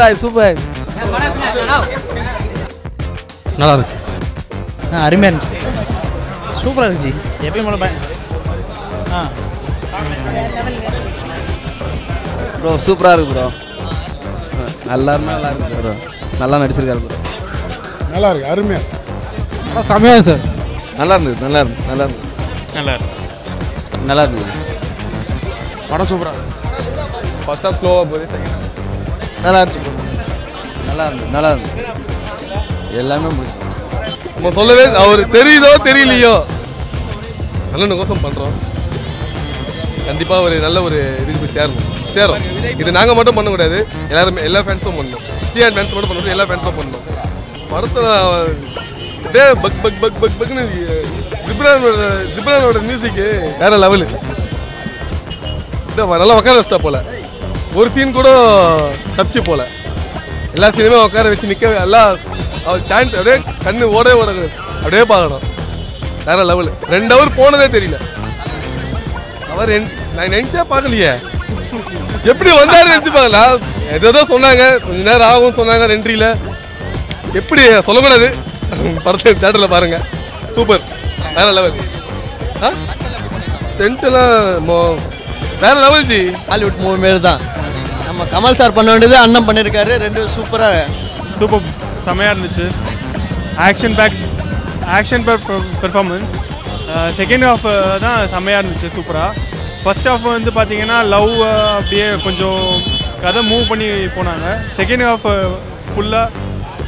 Super super நல்லா இருந்துச்சு ஆ அருமையாக இருந்துச்சு சூப்பராக இருந்துச்சு எப்பயும் போல பய- ஆ ப்ரோ சூப்பராக இருக்கு ப்ரோ எல்லாருமே நல்லா இருக்கு ப்ரோ நல்லா நடிச்சிருக்காரு ப்ரோ நல்லா இருக்கு அருமையா செம்மையாக சார் நல்லா இருந்தது நல்லா இருந்தது நல்லா இருந்தது நல்லா இருக்கு நல்லா இருந்தது படம் சூப்பராக ஃபர்ஸ்ட் ஹாஃப் ஸ்லோவாக போகுது செகண்ட் நல்லா இருந்துச்சு bro. நல்லா இருந்தது நல்லா இருந்தது எல்லாமே முடிச்சு நம்ம சொல்லவே அவர் தெரியுதோ தெரியலையோ நல்ல கோசம் பண்ணுறோம் கண்டிப்பாக ஒரு நல்ல ஒரு இதுக்கு போய் சேரணும் சேரும் இது நாங்கள் மட்டும் பண்ணக்கூடாது எல்லாருமே எல்லா ஃபேன்ஸும் பண்ணணும் சிஆர் ஃபேன்ஸ் மட்டும் பண்ணணும் எல்லா ஃபேன்ஸும் பண்ணணும் படத்தில் இதே பக் பக் பக் பக் பக்னு ஜிப்ரானோட ஜிப்ரானோட மியூசிக்கு வேற லெவலு நல்லா உட்கார வச்சிட்டா போல ஒரு சீன் கூட தப்பிச்சு போல எல்லா சீனுமே உட்கார வச்சு நிற்க எல்லாம் அவர் சான்ஸ் அப்படியே கண்ணு ஓடவே ஓடக்கூடாது அப்படியே பார்க்கணும் வேற லெவலு ரெண்டு ஹவர் போனதே தெரியல அவர் என்- நான் நினைச்சே பார்க்கலையே எப்படி வந்தாரு நினைச்சு பார்க்கல ஏதோ சொன்னாங்க கொஞ்ச நேரம் ஆகும் சொன்னாங்க ரெண்ட்ரியில் எப்படி சொல்லக்கூடாது படத்தை தேட்டரில் பாருங்க சூப்பர் வேற லெவல் ஆ ஸ்டென்ட்டெல்லாம் வேற லெவல் ஜி ஹாலிவுட் மூவி மாரி தான் நம்ம கமல் சார் பண்ண வேண்டியது அண்ணன் பண்ணியிருக்காரு ரெண்டு சூப்பராக சூப்பர் செம்மையாக இருந்துச்சு action pack action pack performance second half தான் செம்மையாக இருந்துச்சு சூப்பராக ஃபர்ஸ்ட் ஹாஃப் வந்து பார்த்தீங்கன்னா லவ் அப்படியே கொஞ்சம் கதை மூவ் பண்ணி போனாங்க செகண்ட் ஹாஃப் ஃபுல்லாக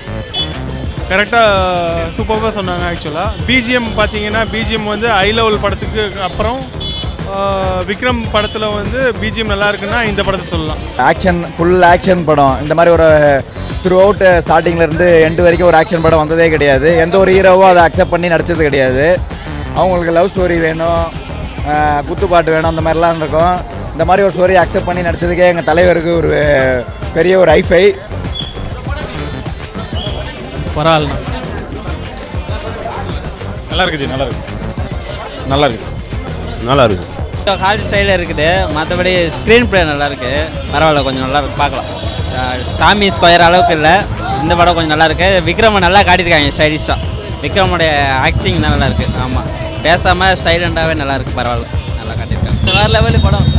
கரெக்டாக சூப்பராக சொன்னாங்க ஆக்சுவலாக பிஜிஎம் பார்த்தீங்கன்னா பிஜிஎம் வந்து ஐ லெவல் படத்துக்கு அப்புறம் ஆஹ், விக்ரம் படத்தில் வந்து பிஜிஎம் நல்லா இருக்குன்னா இந்த படத்தை சொல்லலாம் ஆக்ஷன் ஃபுல் ஆக்ஷன் படம் இந்த மாதிரி ஒரு த்ரூ அவுட் ஸ்டார்டிங்லேருந்து எண்டு வரைக்கும் ஒரு ஆக்ஷன் படம் வந்ததே கிடையாது எந்த ஒரு ஹீரோவும் அதை அக்செப்ட் பண்ணி நடிச்சது கிடையாது அவங்களுக்கு லவ் ஸ்டோரி வேணும் ஆஹ் குத்துப்பாட்டு வேணும் அந்த மாதிரிலாம் இருக்கும் இந்த மாதிரி ஒரு ஸ்டோரி அக்செப்ட் பண்ணி நடிச்சதுக்கே எங்கள் தலைவருக்கு ஒரு பெரிய ஒரு ஐஃபை பரவாயில்ல நல்லா இருக்குது நல்லா இருக்கு நல்லா இருக்கு நல்லா இருக்கு ஹார்ட் ஸ்டைலில் இருக்குது மற்றபடி ஸ்க்ரீன் ப்ளே நல்லா இருக்கு பரவாயில்ல கொஞ்சம் நல்லா இருக்கு பார்க்கலாம் அஹ் சாமி ஸ்கொயர் அளவுக்கு இல்லை இந்த படம் கொஞ்சம் நல்லா இருக்கு விக்ரமை நல்லா காட்டியிருக்காங்க ஸ்டைலிஷாக விக்ரமோடைய ஆக்டிங் தான் நல்லா இருக்கு ஆமாம் பேசாமல் சைலண்டாகவே நல்லா இருக்கு பரவாயில்ல நல்லா காட்டியிருக்காங்க வேறு லெவலு படம்